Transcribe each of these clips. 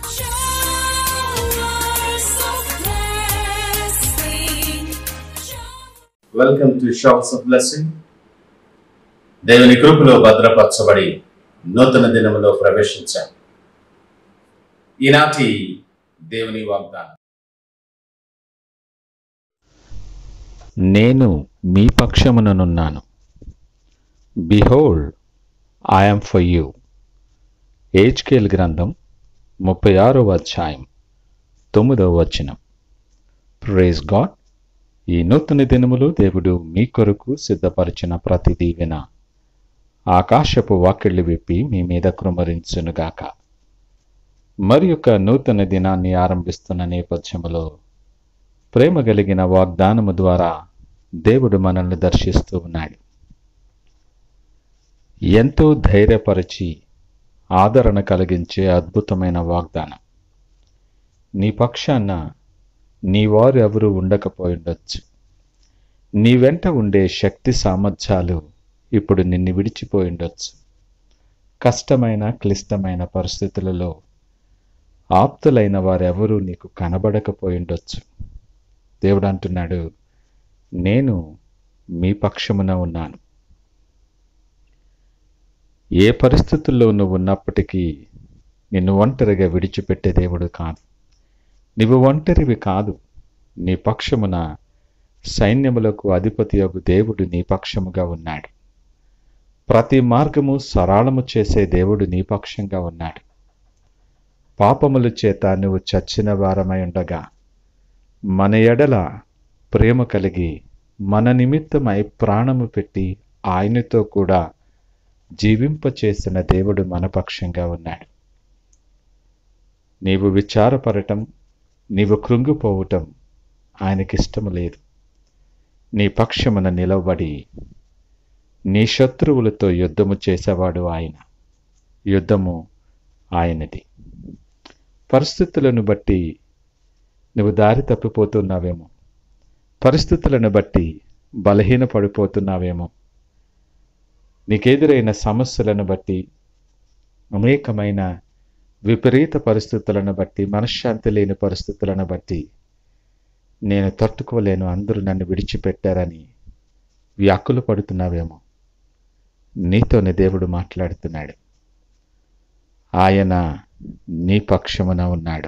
Showers of blessing. Welcome to showers of blessing దేవుని కృపలో భద్రపరచబడి నూతన దినములో ప్రవేశించాం ఈనాటి దేవుని వాగ్దానం నేను మీ పక్షముననున్నాను behold I'm for you Ezekiel గ్రంథం ముప్పై ఆరవ అధ్యాయం తొమ్మిదవ వచనం ప్రేజ్ గాడ్ ఈ నూతన దినములో దేవుడు మీ కొరకు సిద్ధపరిచిన ప్రతి దీవెన ఆకాశపు వాకిళ్ళు విప్పి మీ మీద కృమరించునుగాక మరి యొక్క నూతన దినాన్ని ఆరంభిస్తున్న నేపథ్యములో ప్రేమ కలిగిన వాగ్దానము ద్వారా దేవుడు మనల్ని దర్శిస్తూ ఉన్నాడు ఎంతో ధైర్యపరిచి ఆదరణ కలిగించే అద్భుతమైన వాగ్దానం నీ పక్షాన నీ వారు ఎవరు ఉండకపోయిండొచ్చు నీ వెంట ఉండే శక్తి సామర్థ్యాలు ఇప్పుడు నిన్ను విడిచిపోయిండొచ్చు కష్టమైన క్లిష్టమైన పరిస్థితులలో ఆప్తులైన వారెవరూ నీకు కనబడకపోయిండొచ్చు దేవుడు అంటున్నాడు నేను మీ పక్షమున ఉన్నాను ఏ పరిస్థితుల్లో నువ్వు ఉన్నప్పటికీ నిన్ను ఒంటరిగా విడిచిపెట్టే దేవుడు కాదు నువ్వు ఒంటరివి కాదు నీ పక్షమున సైన్యములకు అధిపతి యొక్క దేవుడు నీ పక్షముగా ఉన్నాడు ప్రతి మార్గము సరళము చేసే దేవుడు నీ పక్షంగా ఉన్నాడు పాపముల చేత నువ్వు చచ్చిన వారమై ఉండగా మన ఎడల ప్రేమ కలిగి మన నిమిత్తమై ప్రాణము పెట్టి ఆయనతో కూడా జీవింపచేసిన దేవుడు మన పక్షంగా ఉన్నాడు నీవు విచారపడటం నీవు కృంగిపోవటం ఆయనకిష్టము లేదు నీ పక్షమున నిలవబడి నీ శత్రువులతో యుద్ధము చేసేవాడు ఆయన యుద్ధము ఆయనది పరిస్థితులను బట్టి నువ్వు దారి తప్పిపోతున్నావేమో పరిస్థితులను బట్టి బలహీన పడిపోతున్నావేమో నీకెదురైన సమస్యలను బట్టి అనేకమైన విపరీత పరిస్థితులను బట్టి మనశ్శాంతి లేని పరిస్థితులను బట్టి నేను తట్టుకోలేను అందరూ నన్ను విడిచిపెట్టారని వ్యాకులు పడుతున్నావేమో నీతోనే దేవుడు మాట్లాడుతున్నాడు ఆయన నీ పక్షమున ఉన్నాడు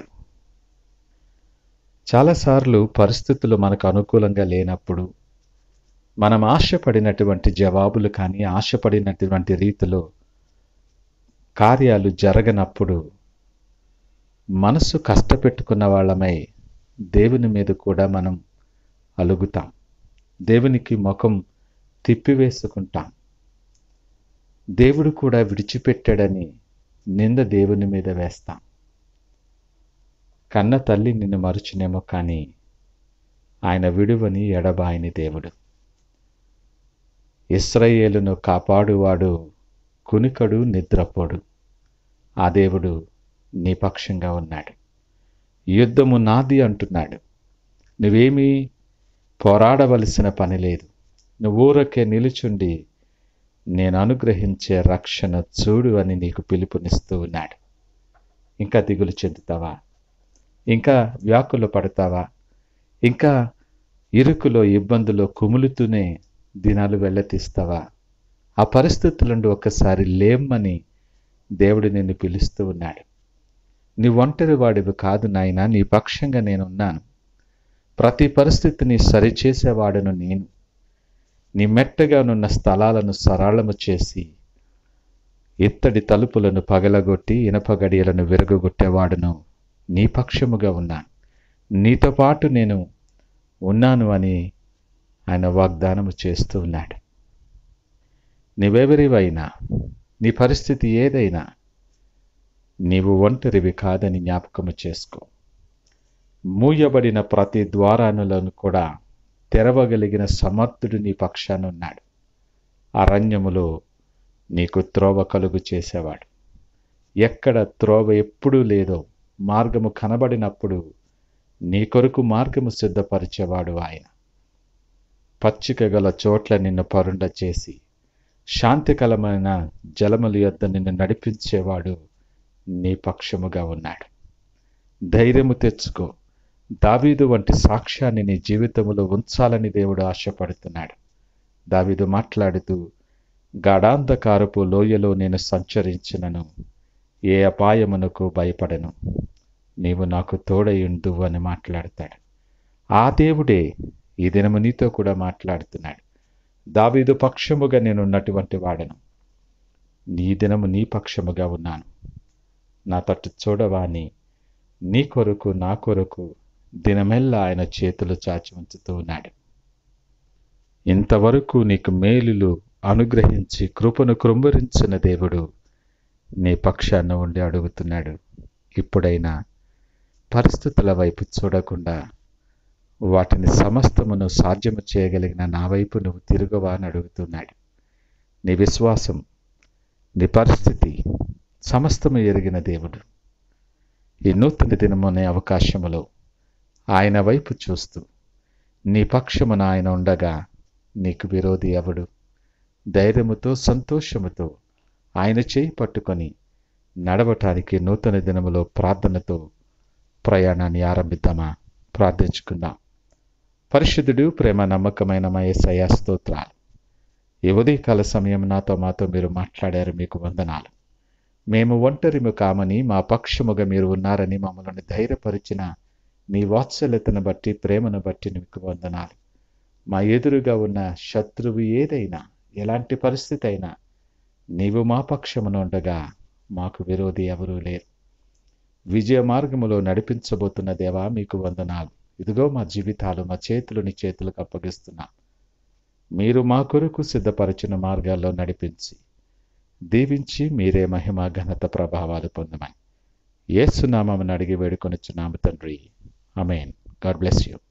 చాలాసార్లు పరిస్థితులు మనకు అనుకూలంగా లేనప్పుడు మనం ఆశపడినటువంటి జవాబులు కానీ ఆశపడినటువంటి రీతిలో కార్యాలు జరగనప్పుడు మనసు కష్టపెట్టుకున్న వాళ్ళమై దేవుని మీద కూడా మనం అలుగుతాం దేవునికి ముఖం తిప్పివేసుకుంటాం దేవుడు కూడా విడిచిపెట్టాడని నింద దేవుని మీద వేస్తాం కన్న తల్లి నిన్ను మరుచునేమో కానీ ఆయన విడువని ఎడబాయని దేవుడు ఇస్రయేలును కాపాడువాడు కునికడు నిద్రపోడు ఆ దేవుడు నీ పక్షంగా ఉన్నాడు యుద్ధము నాది అంటున్నాడు నువ్వేమీ పోరాడవలసిన పని లేదు నువ్వు ఊరకే నిలుచుండి నేను అనుగ్రహించే రక్షణ చూడు అని నీకు పిలుపునిస్తూ ఉన్నాడు ఇంకా దిగులు చెందుతావా ఇంకా వ్యాకులు పడతావా ఇంకా ఇరుకులో ఇబ్బందులో కుములుతూనే దినాలు వెళ్ళతీస్తావా ఆ పరిస్థితుల నుండి ఒక్కసారి లేమ్మని దేవుడు నిన్ను పిలుస్తూ ఉన్నాడు నీ ఒంటరి వాడివి కాదు నాయన నీ పక్షంగా నేనున్నాను ప్రతి పరిస్థితిని సరిచేసేవాడను నేను నీ మెట్టగానున్న స్థలాలను సరళము చేసి ఇత్తడి తలుపులను పగలగొట్టి ఇనప గడియలను విరగొట్టేవాడును నీ పక్షముగా ఉన్నాను నీతో పాటు నేను ఉన్నాను అని ఆయన వాగ్దానము చేస్తూ ఉన్నాడు నీవెవరివైనా నీ పరిస్థితి ఏదైనా నీవు ఒంటరివి కాదని జ్ఞాపకము చేసుకో మూయబడిన ప్రతి ద్వారానులను కూడా తెరవగలిగిన సమర్థుడు నీ పక్షాన ఉన్నాడు అరణ్యములో నీకు త్రోవ కలుగు చేసేవాడు ఎక్కడ త్రోవ ఎప్పుడూ లేదో మార్గము కనబడినప్పుడు నీ కొరకు మార్గము సిద్ధపరిచేవాడు ఆయన పచ్చిక గల చోట్ల నిన్ను పరుండ చేసి శాంతికరమైన జలముల యొద్ద నిన్ను నడిపించేవాడు నీ పక్షముగా ఉన్నాడు ధైర్యము తెచ్చుకో దావీదు వంటి సాక్ష్యాన్ని నీ జీవితంలో ఉంచాలని దేవుడు ఆశపడుతున్నాడు దావీదు మాట్లాడుతూ గాఢాంధకారపు లోయలో నేను సంచరించినను ఏ అపాయమునకు భయపడను నీవు నాకు తోడయుండు అని మాట్లాడతాడు ఆ దేవుడే ఈ దినము నీతో కూడా మాట్లాడుతున్నాడు దావీదు పక్షముగా నేను ఉన్నటువంటి వాడను నీ దినము నీ పక్షముగా ఉన్నాను నా తట్టు చూడవాని నీ కొరకు నా కొరకు దినమెల్లా ఆయన చేతులు చాచి ఉంచుతూ ఉన్నాడు ఇంతవరకు నీకు మేలులు అనుగ్రహించి కృపను కృంభరించిన దేవుడు నీ పక్షాన ఉండి అడుగుతున్నాడు ఇప్పుడైనా పరిస్థితుల వైపు చూడకుండా వాటిని సమస్తమును సాధ్యము చేయగలిగిన నా వైపు నువ్వు తిరుగవా అని అడుగుతున్నాడు నీ విశ్వాసం నీ పరిస్థితి సమస్తము ఎరిగిన దేవుడు ఈ నూతన దినమనే అవకాశములో ఆయన వైపు చూస్తూ నీ పక్షమున ఆయన ఉండగా నీకు విరోధి ఎవడు ధైర్యముతో సంతోషముతో ఆయన చేయి పట్టుకొని నడవటానికి నూతన దినములో ప్రార్థనతో ప్రయాణాన్ని ఆరంభిద్దామా ప్రార్థించుకుందాం పరిశుద్ధుడు ప్రేమ నమ్మకమైన మా యేసయ్య స్తోత్రాలు ఈ ఉదయకాల సమయం నాతో మాతో మీరు మాట్లాడారు మీకు వందనాలు మేము ఒంటరిము కామని మా పక్షముగా మీరు ఉన్నారని మమ్మల్ని ధైర్యపరిచిన నీ వాత్సల్యతను బట్టి ప్రేమను బట్టి మీకు వందనాలు మా ఎదురుగా ఉన్న శత్రువు ఏదైనా ఎలాంటి పరిస్థితి అయినా నీవు మా పక్షమున ఉండగా మాకు విరోధి ఎవరూ లేరు విజయ మార్గములో నడిపించబోతున్న దేవా మీకు వందనాలు ఇదిగో మా జీవితాలు మా చేతులు నీ చేతులకు అప్పగిస్తున్నా మీరు మా కొరకు సిద్ధపరిచిన మార్గాల్లో నడిపించి దీవించి మీరే మహిమ ఘనత ప్రభావాలు పొందమని ఏసునామని అడిగి వేడుకొనిచ్చున్నాము తండ్రి అమేన్ గాడ్ బ్లెస్ యూ